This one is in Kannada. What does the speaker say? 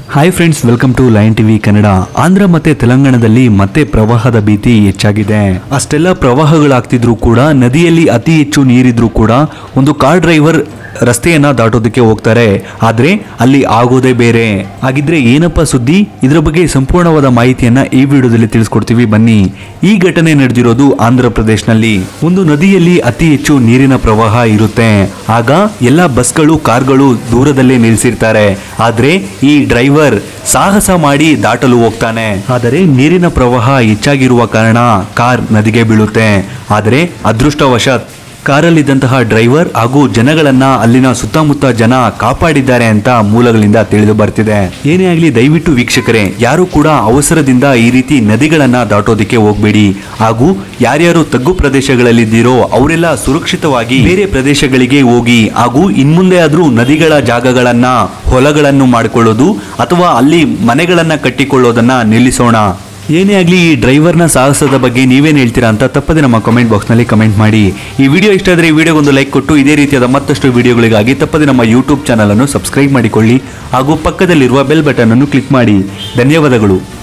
hi friends welcome to line TV Kannada Andhra ಮತ್ತೆ ತೆಲಂಗಾಣದಲ್ಲಿ ಮತ್ತೆ ಪ್ರವಾಹದ ಭೀತಿ ಹೆಚ್ಚಾಗಿದೆ ಅಷ್ಟೆಲ್ಲ ಪ್ರವಾಹಗಳಾಗ್ತಿದ್ರು ಕೂಡ ನದಿಯಲ್ಲಿ ಅತಿ ಹೆಚ್ಚು ನೀರಿದ್ರು ಕೂಡ ಒಂದು ಕಾರ್ ಡ್ರೈವರ್ ರಸ್ತೆಯನ್ನ ದಾಟೋದಕ್ಕೆ ಹೋಗ್ತಾರೆ ಆದ್ರೆ ಅಲ್ಲಿ ಆಗೋದೇ ಬೇರೆ ಹಾಗಿದ್ರೆ ಏನಪ್ಪ ಸುದ್ದಿ ಇದರ ಬಗ್ಗೆ ಸಂಪೂರ್ಣವಾದ ಮಾಹಿತಿಯನ್ನ ಈ ವಿಡಿಯೋದಲ್ಲಿ ತಿಳಿಸ್ಕೊಡ್ತೀವಿ ಬನ್ನಿ ಈ ಘಟನೆ ನಡೆದಿರೋದು ಆಂಧ್ರ ಪ್ರದೇಶನಲ್ಲಿ ಒಂದು ನದಿಯಲ್ಲಿ ಅತಿ ಹೆಚ್ಚು ನೀರಿನ ಪ್ರವಾಹ ಇರುತ್ತೆ ಆಗ ಎಲ್ಲ ಬಸ್ಗಳು ಕಾರ್ಗಳು ದೂರದಲ್ಲೇ ನಿಲ್ಲಿಸಿರ್ತಾರೆ ಆದ್ರೆ ಈ ಡ್ರೈವರ್ ಸಾಹಸ ಮಾಡಿ ದಾಟಲು ಹೋಗ್ತಾನೆ ಆದರೆ ನೀರಿನ ಪ್ರವಾಹ ಹೆಚ್ಚಾಗಿರುವ ಕಾರಣ ಕಾರ್ ನದಿಗೆ ಬೀಳುತ್ತೆ ಆದರೆ ಅದೃಷ್ಟವಶಾತ್ ಕಾರಲ್ಲಿದ್ದಂತಹ ಡ್ರೈವರ್ ಹಾಗೂ ಜನಗಳನ್ನ ಅಲ್ಲಿನ ಸುತ್ತಮುತ್ತ ಜನ ಕಾಪಾಡಿದ್ದಾರೆ ಅಂತ ಮೂಲಗಳಿಂದ ತಿಳಿದು ಬರ್ತಿದೆ ಏನೇ ಆಗಲಿ ದಯವಿಟ್ಟು ವೀಕ್ಷಕರೇ ಯಾರು ಕೂಡ ಅವಸರದಿಂದ ಈ ರೀತಿ ನದಿಗಳನ್ನ ದಾಟೋದಕ್ಕೆ ಹೋಗ್ಬೇಡಿ ಹಾಗೂ ಯಾರ್ಯಾರು ತಗ್ಗು ಪ್ರದೇಶಗಳಲ್ಲಿದ್ದೀರೋ ಅವರೆಲ್ಲ ಸುರಕ್ಷಿತವಾಗಿ ಬೇರೆ ಪ್ರದೇಶಗಳಿಗೆ ಹೋಗಿ ಹಾಗೂ ಇನ್ಮುಂದೆ ಆದ್ರೂ ನದಿಗಳ ಜಾಗಗಳನ್ನ ಹೊಲಗಳನ್ನು ಮಾಡಿಕೊಳ್ಳೋದು ಅಥವಾ ಅಲ್ಲಿ ಮನೆಗಳನ್ನ ಕಟ್ಟಿಕೊಳ್ಳೋದನ್ನ ನಿಲ್ಲಿಸೋಣ ಏನೇ ಆಗಲಿ ಈ ಡ್ರೈವರ್ನ ಸಾಹಸದ ಬಗ್ಗೆ ನೀವೇನು ಹೇಳ್ತೀರಾ ಅಂತ ತಪ್ಪದೆ ನಮ್ಮ ಕಮೆಂಟ್ ಬಾಕ್ಸ್ನಲ್ಲಿ ಕಮೆಂಟ್ ಮಾಡಿ ಈ ವಿಡಿಯೋ ಇಷ್ಟ ಆದರೆ ಈ ವಿಡಿಯೋಗೊಂದು ಲೈಕ್ ಕೊಟ್ಟು ಇದೇ ರೀತಿಯಾದ ಮತ್ತಷ್ಟು ವಿಡಿಯೋಗಳಿಗಾಗಿ ತಪ್ಪದೆ ನಮ್ಮ ಯೂಟ್ಯೂಬ್ ಚಾನಲ್ ಅನ್ನು ಸಬ್ಸ್ಕ್ರೈಬ್ ಮಾಡಿಕೊಳ್ಳಿ ಹಾಗೂ ಪಕ್ಕದಲ್ಲಿರುವ ಬೆಲ್ ಬಟನ್ ಅನ್ನು ಕ್ಲಿಕ್ ಮಾಡಿ ಧನ್ಯವಾದಗಳು